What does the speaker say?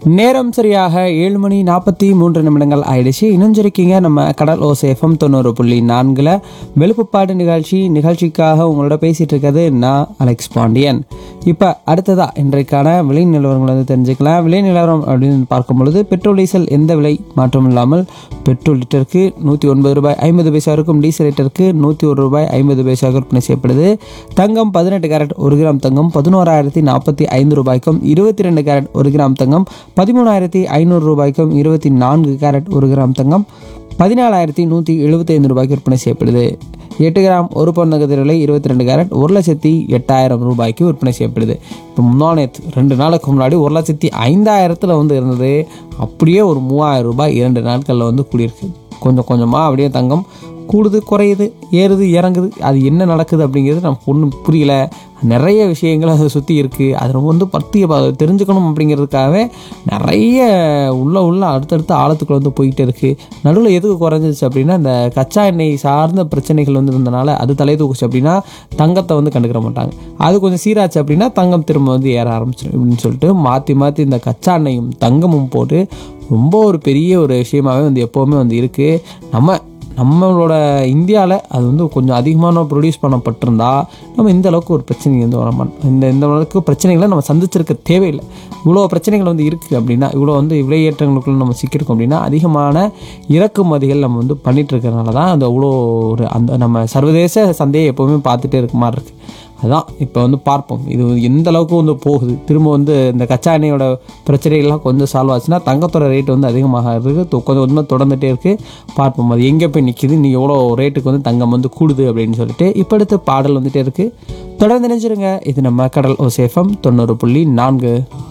நேரம் சரியாக ஏழு மணி நாற்பத்தி மூன்று நிமிடங்கள் ஆயிடுச்சு இணைஞ்சிருக்கீங்க நம்ம கடல் ஓசேஃபம் தொண்ணூறு புள்ளி நான்கில் வெளுப்புப்பாடு நிகழ்ச்சி நிகழ்ச்சிக்காக உங்களோட பேசிட்டு இருக்கிறது நான் அலெக்ஸ் பாண்டியன் இப்போ அடுத்ததா இன்றைக்கான விலை நிலவரங்களை வந்து தெரிஞ்சுக்கலாம் விலை நிலவரம் அப்படின்னு பார்க்கும் பொழுது பெட்ரோல் டீசல் எந்த விலை மாற்றம் இல்லாமல் பெட்ரோல் லிட்டருக்கு நூற்றி ஒன்பது ரூபாய் ஐம்பது பைசா இருக்கும் டீசல் லிட்டருக்கு நூற்றி ஒரு ரூபாய் ஐம்பது பைசா விற்பனை செய்யப்படுது தங்கம் பதினெட்டு கேரட் ஒரு கிராம் தங்கம் பதினோராயிரத்தி நாற்பத்தி ஐந்து ரூபாய்க்கும் இருபத்தி ரெண்டு கேரட் ஒரு கிராம் தங்கம் பதிமூணாயிரத்தி ஐநூறு ரூபாய்க்கும் இருபத்தி நான்கு கேரட் ஒரு கிராம் தங்கம் பதினாலாயிரத்தி நூற்றி எழுபத்தைந்து ரூபாய்க்கு விற்பனை செய்யப்படுது எட்டு கிராம் ஒரு பவுன் நகது விலை இருபத்தி ரெண்டு கேரட் ஒரு லட்சத்தி எட்டாயிரம் ரூபாய்க்கு விற்பனை செய்யப்படுது இப்போ முன்னானேத்து ரெண்டு நாளுக்கு முன்னாடி ஒரு லட்சத்தி ஐந்தாயிரத்தில் வந்து இருந்தது அப்படியே ஒரு மூவாயிரம் ரூபாய் இரண்டு நாட்களில் வந்து கூடியிருக்கு கொஞ்சம் கொஞ்சமாக அப்படியே தங்கம் கூடுது குறையுது ஏறுது இறங்குது அது என்ன நடக்குது அப்படிங்கிறது நமக்கு ஒன்றும் புரியல நிறைய விஷயங்கள் அதை சுற்றி இருக்குது அது ரொம்ப வந்து பற்றி தெரிஞ்சுக்கணும் அப்படிங்கிறதுக்காகவே நிறைய உள்ள உள்ள அடுத்தடுத்த ஆழத்துக்குள்ள வந்து போயிட்டே இருக்குது நடுவில் எதுக்கு குறைஞ்சிச்சு அப்படின்னா இந்த கச்சா எண்ணெய் சார்ந்த பிரச்சனைகள் வந்து இருந்தனால அது தலை தூக்குச்சு அப்படின்னா தங்கத்தை வந்து கண்டுக்கிற மாட்டாங்க அது கொஞ்சம் சீராச்சு அப்படின்னா தங்கம் திரும்ப வந்து ஏற ஆரம்பிச்சிடும் அப்படின்னு சொல்லிட்டு மாற்றி மாற்றி இந்த கச்சா எண்ணெயும் தங்கமும் போட்டு ரொம்ப ஒரு பெரிய ஒரு விஷயமாவே வந்து எப்போவுமே வந்து இருக்குது நம்ம நம்மளோட இந்தியாவில் அது வந்து கொஞ்சம் அதிகமான ப்ரொடியூஸ் பண்ணப்பட்டிருந்தா நம்ம இந்த அளவுக்கு ஒரு பிரச்சனை வந்து வர மாட்டோம் இந்த இந்த அளவுக்கு பிரச்சனைகளை நம்ம சந்திச்சிருக்க தேவையில்லை இவ்வளோ பிரச்சனைகள் வந்து இருக்குது அப்படின்னா இவ்வளோ வந்து விலை ஏற்றங்களுக்குள்ள நம்ம சிக்கியிருக்கோம் அப்படின்னா அதிகமான இறக்குமதிகள் நம்ம வந்து பண்ணிட்டு இருக்கிறதுனால தான் அந்த அவ்வளோ ஒரு அந்த நம்ம சர்வதேச சந்தையை எப்போவுமே பார்த்துட்டே இருக்க மாதிரி இருக்குது அதான் இப்போ வந்து பார்ப்போம் இது எந்த அளவுக்கு வந்து போகுது திரும்ப வந்து இந்த கச்சா எண்ணெயோட பிரச்சனைகள்லாம் கொஞ்சம் சால்வ் ஆச்சுன்னா தங்கத்தோட ரேட் வந்து அதிகமாக இருக்குது தொ- கொஞ்சம் கொஞ்சமாக தொடர்ந்துட்டே இருக்குது பார்ப்போம் அது எங்கே போய் நிற்கிது நீ எவ்வளோ ரேட்டுக்கு வந்து தங்கம் வந்து கூடுது அப்படின்னு சொல்லிட்டு இப்போ அடுத்து பாடல் வந்துட்டே இருக்குது தொடர்ந்து நினைச்சிருங்க இது நம்ம கடல் ஓசேஃபம் தொண்ணூறு புள்ளி நான்கு